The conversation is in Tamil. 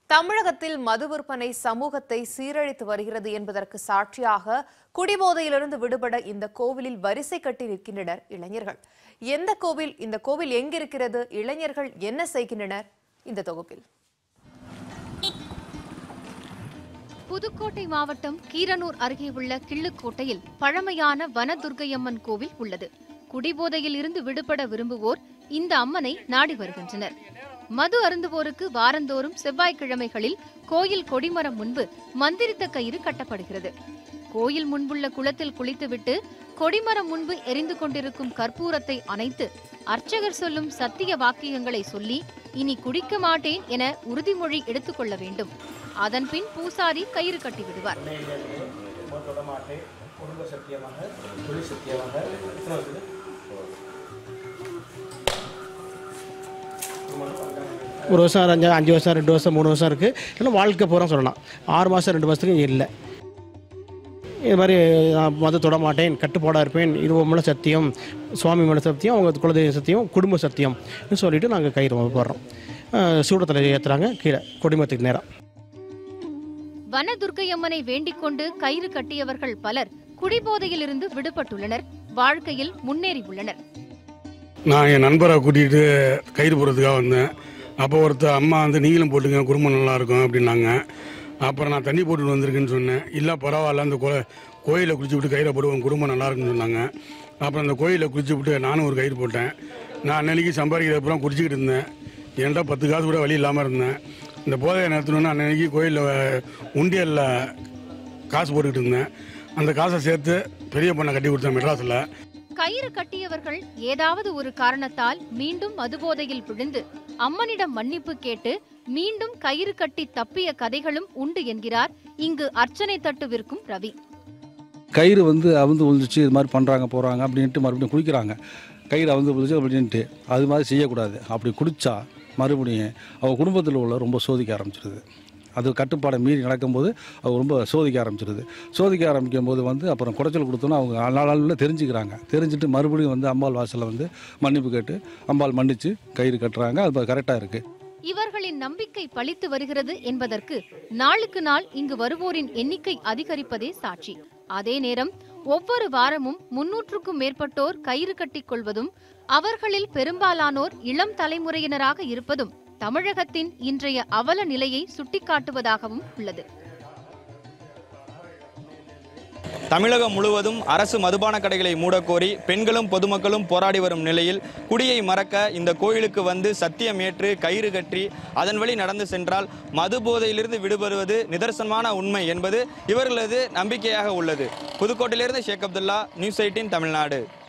தமிழகத்தில் மது விற்பனை சமூகத்தை சீரழித்து வருகிறது என்பதற்கு சாட்சியாக குடிபோதையிலிருந்து விடுபட இந்த கோவிலில் வரிசை கட்டி நிற்கின்றனர் இளைஞர்கள் எந்த கோவில் இந்த கோவில் எங்கிருக்கிறது இளைஞர்கள் என்ன செய்கின்றனர் இந்த தொகுப்பில் புதுக்கோட்டை மாவட்டம் கீரனூர் அருகே உள்ள கிள்ளுக்கோட்டையில் பழமையான வனதுர்க்கையம்மன் கோவில் உள்ளது குடிபோதையில் இருந்து விடுபட விரும்புவோர் இந்த அம்மனை நாடி வருகின்றனர் மது அருந்துவோருக்கு வாரந்தோறும் செவ்வாய்க்கிழமைகளில் கோயில் கொடிமரம் முன்பு மந்திரித்த கயிறு கட்டப்படுகிறது கோயில் முன்புள்ள குளத்தில் குளித்துவிட்டு கொடிமரம் முன்பு எரிந்து கொண்டிருக்கும் கற்பூரத்தை அணைத்து அர்ச்சகர் சொல்லும் சத்திய வாக்கியங்களை சொல்லி இனி குடிக்க மாட்டேன் என உறுதிமொழி எடுத்துக்கொள்ள வேண்டும் அதன்பின் பூசாரி கயிறு கட்டி விடுவார் தொடமாட்டை குடும்ப சத்தியமாக தொழில் சத்தியமாக எத்தனை வருது ஒரு வருஷம் அஞ்சு அஞ்சு வருஷம் ரெண்டு வருஷம் மூணு வருஷம் இருக்குது இன்னும் வாழ்க்கை பூரா சொல்லலாம் ஆறு மாதம் ரெண்டு மாதத்துக்கு இல்லை இது மாதிரி நான் மது தொட மாட்டேன் கட்டுப்பாடாக இருப்பேன் இது மேலே சத்தியம் சுவாமி மேலே சத்தியம் அவங்க குலதெய்வ சத்தியம் குடும்ப சத்தியம் சொல்லிட்டு நாங்கள் கயிறு போடுறோம் அஹ் சூடத்தில் ஏற்றுறாங்க கீழே கொடிமரத்துக்கு நேராக வனதுர்க்கையம்மனை வேண்டிக் கொண்டு கயிறு கட்டியவர்கள் பலர் குடிபோதையிலிருந்து விடுபட்டுள்ளனர் வாழ்க்கையில் முன்னேறி உள்ளனர் நான் என் நண்பரை கூட்டிகிட்டு கயிறு போடுறதுக்காக வந்தேன் அப்போ ஒருத்தர் அம்மா வந்து நீங்களும் போட்டுங்க குடும்பம் நல்லா இருக்கும் அப்படின்னாங்க அப்புறம் நான் தண்ணி போட்டுட்டு வந்திருக்கேன்னு சொன்னேன் இல்லை பரவாயில்ல அந்த கோ கோயிலில் குளிச்சு விட்டு கயிறை போடுவோம் குடும்பம் நல்லா இருக்குன்னு சொன்னாங்க அப்புறம் அந்த கோயிலில் குளிச்சு விட்டு நானும் ஒரு கயிறு போட்டேன் நான் அன்னைக்கு சம்பாதிக்கிற அப்புறம் குடிச்சிக்கிட்டு இருந்தேன் என்கிட்ட பத்து காசு கூட வழி இல்லாமல் இருந்தேன் இந்த போதையை நிறுத்தணுன்னு அன்னைக்கு கோயிலில் உண்டியலில் காசு போட்டுக்கிட்டு இருந்தேன் அந்த காசை சேர்த்து பெரிய பொண்ணை கட்டி கொடுத்தேன் மெட்ராஸில் கயிறு கட்டியவர்கள் ஏதாவது ஒரு காரணத்தால் மீண்டும் மதுபோதையில் விழுந்து அம்மனிடம் மன்னிப்பு கேட்டு மீண்டும் கயிறு கட்டி தப்பிய கதைகளும் உண்டு என்கிறார் இங்கு அர்ச்சனை தட்டு விற்கும் ரவி கயிறு வந்து அவுந்து விழுந்துச்சு இது மாதிரி பண்ணுறாங்க போகிறாங்க அப்படின்ட்டு மறுபடியும் குளிக்கிறாங்க கயிறு அவுந்து விழுந்துச்சு அப்படின்ட்டு அது மாதிரி செய்யக்கூடாது அப்படி குடித்தா மறுபடியும் அவங்க குடும்பத்தில் உள்ள ரொம்ப சோதிக்க ஆரம்பிச்சிருது அது கட்டுப்பாடை மீறி நடக்கும்போது அவங்க ரொம்ப சோதிக்க ஆரம்பிச்சிருது சோதிக்க ஆரம்பிக்கும் போது வந்து அப்புறம் குடைச்சல் கொடுத்தோன்னா அவங்க நாளில் தெரிஞ்சுக்கிறாங்க தெரிஞ்சுட்டு மறுபடியும் வந்து அம்பாள் வாசலில் வந்து மன்னிப்பு கேட்டு அம்பாள் மன்னிச்சு கயிறு கட்டுறாங்க அது கரெக்டாக இருக்குது இவர்களின் நம்பிக்கை பளித்து வருகிறது என்பதற்கு நாளுக்கு நாள் இங்கு வருவோரின் எண்ணிக்கை அதிகரிப்பதே சாட்சி அதே நேரம் ஒவ்வொரு வாரமும் முன்னூற்றுக்கும் மேற்பட்டோர் கயிறு கட்டிக் கொள்வதும் அவர்களில் பெரும்பாலானோர் இளம் தலைமுறையினராக இருப்பதும் தமிழகத்தின் இன்றைய அவல நிலையை சுட்டிக்காட்டுவதாகவும் உள்ளது தமிழகம் முழுவதும் அரசு மதுபான கடைகளை மூடக்கோரி பெண்களும் பொதுமக்களும் போராடி வரும் நிலையில் குடியை மறக்க இந்த கோயிலுக்கு வந்து சத்தியம் ஏற்று கயிறு கட்டி அதன் வழி நடந்து சென்றால் மது போதையிலிருந்து விடுபடுவது நிதர்சனமான உண்மை என்பது இவர்களது நம்பிக்கையாக உள்ளது புதுக்கோட்டையிலிருந்து ஷேக் அப்துல்லா நியூஸ் எயிட்டின் தமிழ்நாடு